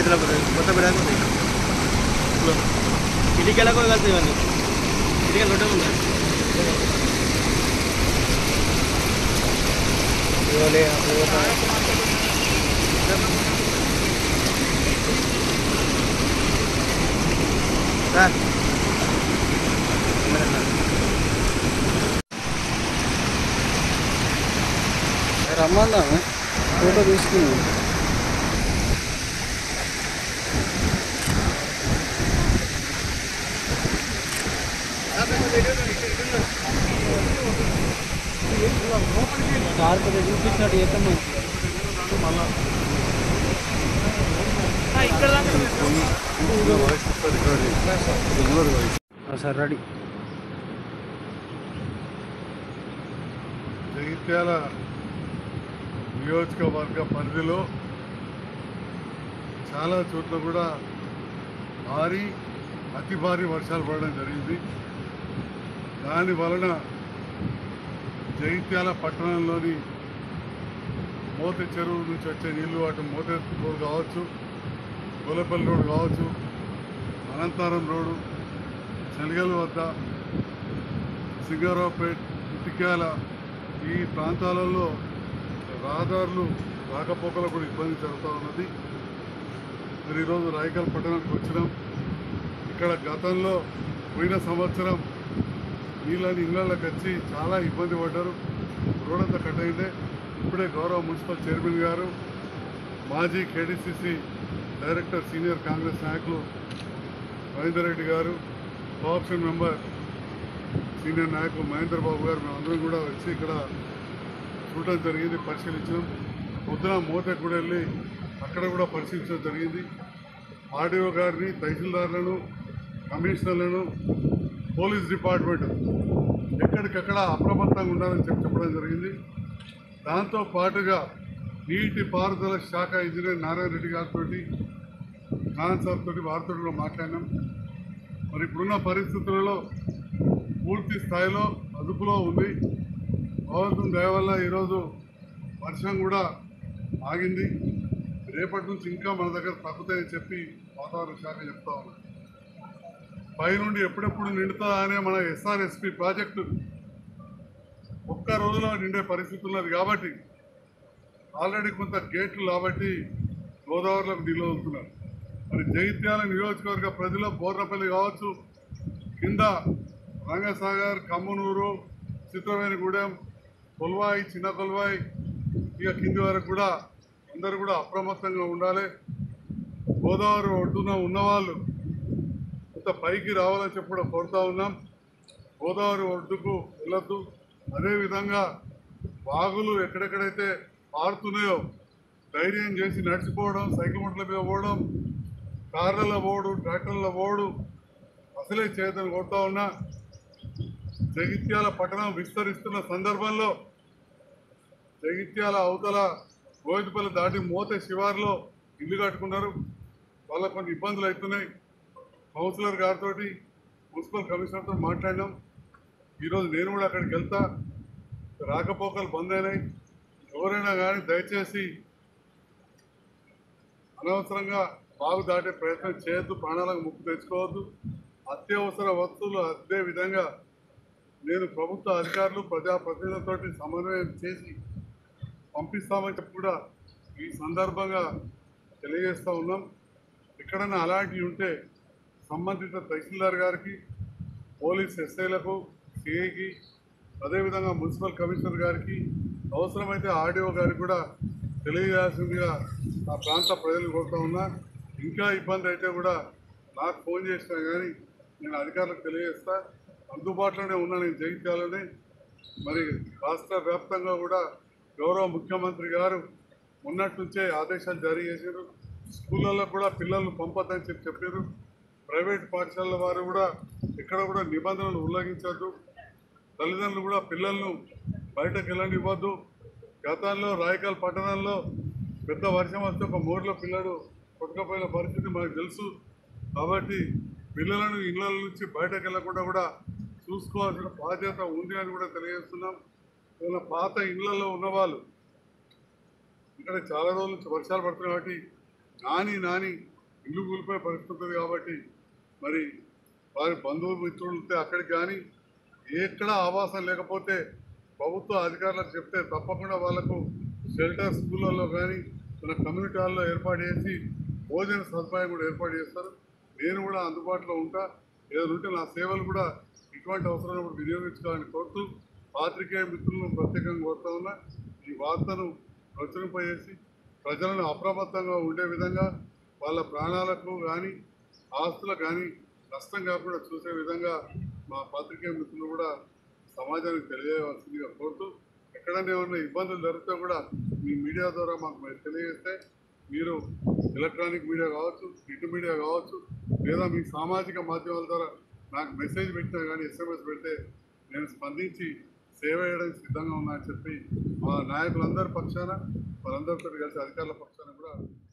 ఇట్లా కొత్త బిడాకు ఇటుకెళ్ళకు వెళ్తాయి ఇవన్నీ ఇటుకెళ్ళి రొట్టె ఉంది సార్ రమ్మందా ఫోటో తీసుకుంది సార్ కొద్దిగా చూపించినట్టు చేస్తాం మళ్ళా సార్ రెడీ జగిత్యాల నియోజకవర్గ పరిధిలో చాలా చోట్ల కూడా భారీ అతి భారీ వర్షాలు పడడం జరిగింది దాని వలన జగిత్యాల పట్టణంలోని మోత చెరువు నుంచి వచ్చే నీళ్లు అటు మోత రోడ్ కావచ్చు గోలపల్లి రోడ్ కావచ్చు అనంతారం రోడ్డు చెలిగల వద్ద సింగారావుపేట్ ఇటిక్యాల ఈ ప్రాంతాలలో రహదారులు రాకపోకలకు కూడా ఇబ్బంది జరుగుతూ ఉన్నది మరి ఈరోజు రాయకల్ పట్టణానికి వచ్చినాం ఇక్కడ గతంలో పోయిన సంవత్సరం నీళ్ళని ఇళ్ళకి వచ్చి చాలా ఇబ్బంది పడ్డారు రోడ్ అంతా కట్ అయిందే ఇప్పుడే గౌరవ మున్సిపల్ చైర్మన్ గారు మాజీ కేడీసీసీ డైరెక్టర్ సీనియర్ కాంగ్రెస్ నాయకులు రవీందర్ రెడ్డి గారు కోఆప్షన్ మెంబర్ సీనియర్ నాయకులు మహేందర్ బాబు గారు మేమందరం కూడా వచ్చి ఇక్కడ చూడడం జరిగింది పరిశీలించడం పొద్దున మూతకు కూడా వెళ్ళి అక్కడ కూడా పరిశీలించడం జరిగింది ఆర్డీఓ గారిని తహసీల్దార్లను కమిషనర్లను పోలీస్ డిపార్ట్మెంట్ ఎక్కడికక్కడ అప్రమత్తంగా ఉండాలని చెప్పి చెప్పడం జరిగింది దాంతో పాటుగా నీటి పారుదల శాఖ ఇంజనీర్ నారాయణ రెడ్డి గారితో నారాయణ సార్ తోటి వారితో కూడా మాట్లాడినాం మరి ఇప్పుడున్న పరిస్థితులలో పూర్తి స్థాయిలో అదుపులో ఉంది భగవంతుని దయ వల్ల ఈరోజు వర్షం కూడా ఆగింది రేపటి నుంచి ఇంకా మన దగ్గర తగ్గుతాయని చెప్పి వాతావరణ శాఖ చెప్తా ఉన్నారు పైనుండి ఎప్పుడెప్పుడు నిండుతా అనే మన ఎస్ఆర్ఎస్పి ప్రాజెక్టు ఒక్క రోజులో నిండే పరిస్థితి ఉన్నది కాబట్టి ఆల్రెడీ కొంత గేట్లు కాబట్టి గోదావరిలోకి నీళ్ళు వదులుతున్నారు మరి జగిత్యాల నియోజకవర్గ ప్రజలు బోర్రపల్లి కావచ్చు కింద రంగసాగర్ కమ్మనూరు చిత్రవేణిగూడెం కొల్వాయి చిన్న కొల్వాయి ఇక కింది వరకు కూడా అందరూ కూడా అప్రమత్తంగా ఉండాలి గోదావరి ఒడ్డున ఉన్నవాళ్ళు కొంత పైకి రావాలని చెప్పి కూడా కోరుతా ఉన్నాం గోదావరి ఒడ్డుకు వెళ్ళొద్దు అదేవిధంగా వాగులు ఎక్కడెక్కడైతే పారుతున్నాయో ధైర్యం చేసి నడిచిపోవడం సైకిల్ ముట్ల మీద పోవడం కార్లలో పోవడం ట్రాక్టర్ల పోవడం అసలే చేతను కొడతా ఉన్నా జగిత్యాల పట్టణం విస్తరిస్తున్న సందర్భంలో జగిత్యాల అవతల గోవిందపల్లి దాటి మోత శివార్లో ఇల్లు కట్టుకున్నారు వాళ్ళకు కొన్ని ఇబ్బందులు అవుతున్నాయి కౌన్సిలర్ గారితో మున్సిపల్ కమిషనర్తో మాట్లాడినాం ఈరోజు నేను కూడా అక్కడికి వెళ్తా రాకపోకలు బంద్ అయినాయి ఎవరైనా కానీ దయచేసి అనవసరంగా బాగు దాటే ప్రయత్నం చేయొద్దు ప్రాణాలకు ముప్పు తెచ్చుకోవద్దు అత్యవసర వస్తువులు అదే విధంగా నేను ప్రభుత్వ అధికారులు ప్రజాప్రతినిధులతో సమన్వయం చేసి పంపిస్తామని చెప్పి కూడా ఈ సందర్భంగా తెలియజేస్తూ ఉన్నాం ఎక్కడైనా అలాంటివి ఉంటే సంబంధిత తహసీల్దార్ గారికి పోలీస్ ఎస్ఐలకు సిఐకి అదేవిధంగా మున్సిపల్ కమిషనర్ గారికి అవసరమైతే ఆర్డీఓ గారికి కూడా తెలియజేయాల్సిందిగా ఆ ప్రాంత ప్రజలు కోరుతా ఉన్నా ఇంకా ఇబ్బంది అయితే కూడా నాకు ఫోన్ చేసినా కానీ నేను అధికారులకు తెలియజేస్తా అందుబాటులోనే ఉన్నా నేను జగిత్యాలని మరి రాష్ట్ర వ్యాప్తంగా కూడా గౌరవ ముఖ్యమంత్రి గారు మొన్నటి నుంచే ఆదేశాలు జారీ చేశారు స్కూళ్ళల్లో కూడా పిల్లలను పంపొద్దని చెప్పి చెప్పారు ప్రైవేట్ పాఠశాలల వారు కూడా ఎక్కడ కూడా నిబంధనలు ఉల్లంఘించద్దు తల్లిదండ్రులు కూడా పిల్లలను బయటకు వెళ్ళనివ్వద్దు గతంలో రాయకల్ పట్టణంలో పెద్ద వర్షం వస్తే ఒక మూడులో పిల్లడు కొట్టుకపోయిన పరిస్థితి మనకు తెలుసు కాబట్టి పిల్లలను ఇళ్ళ నుంచి బయటకు వెళ్ళకుండా కూడా చూసుకోవాల్సిన బాధ్యత ఉంది అని కూడా తెలియజేస్తున్నాం ఇలా పాత ఇళ్లలో ఉన్నవాళ్ళు ఇక్కడ చాలా రోజుల నుంచి వర్షాలు పడుతున్నాయి కాబట్టి నాని నాని ఇల్లు కూలిపోయే పరిస్థితి ఉంటుంది కాబట్టి మరి వారి బంధువులు మిత్రులు ఉంటే అక్కడికి కానీ ఎక్కడ ఆవాసం లేకపోతే ప్రభుత్వ అధికారులకు చెప్తే తప్పకుండా వాళ్ళకు షెల్టర్ స్కూళ్ళల్లో కానీ మన కమ్యూనిటీ హాల్లో ఏర్పాటు చేసి భోజన సదుపాయం కూడా ఏర్పాటు చేస్తారు నేను కూడా అందుబాటులో ఉంటా ఏదైనా ఉంటే నా సేవలు కూడా ఇటువంటి అవసరం కూడా వినియోగించుకోవాలని కోరుతూ పాత్రికేయ మిత్రులను ప్రత్యేకంగా కోరుతా ఉన్నా ఈ వార్తను ప్రచురింపజేసి ప్రజలను అప్రమత్తంగా ఉండే విధంగా వాళ్ళ ప్రాణాలకు కానీ ఆస్తులకు కానీ నష్టం కాకుండా చూసే విధంగా మా పాత్రికేయ మిత్రులు కూడా సమాజానికి తెలియజేయవలసిందిగా కోరుతూ ఎక్కడైనా ఏమైనా ఇబ్బందులు జరిగితే కూడా మీ మీడియా ద్వారా మాకు మీరు తెలియజేస్తే మీరు ఎలక్ట్రానిక్ మీడియా కావచ్చు ప్రింట్ మీడియా కావచ్చు లేదా మీ సామాజిక మాధ్యమాల ద్వారా నాకు మెసేజ్ పెట్టినా కానీ ఎస్ఎంఎస్ పెడితే నేను స్పందించి సేవ చేయడానికి సిద్ధంగా ఉన్నా అని చెప్పి మా నాయకులందరి పక్షాన వారందరితో కలిసి అధికారుల పక్షాన కూడా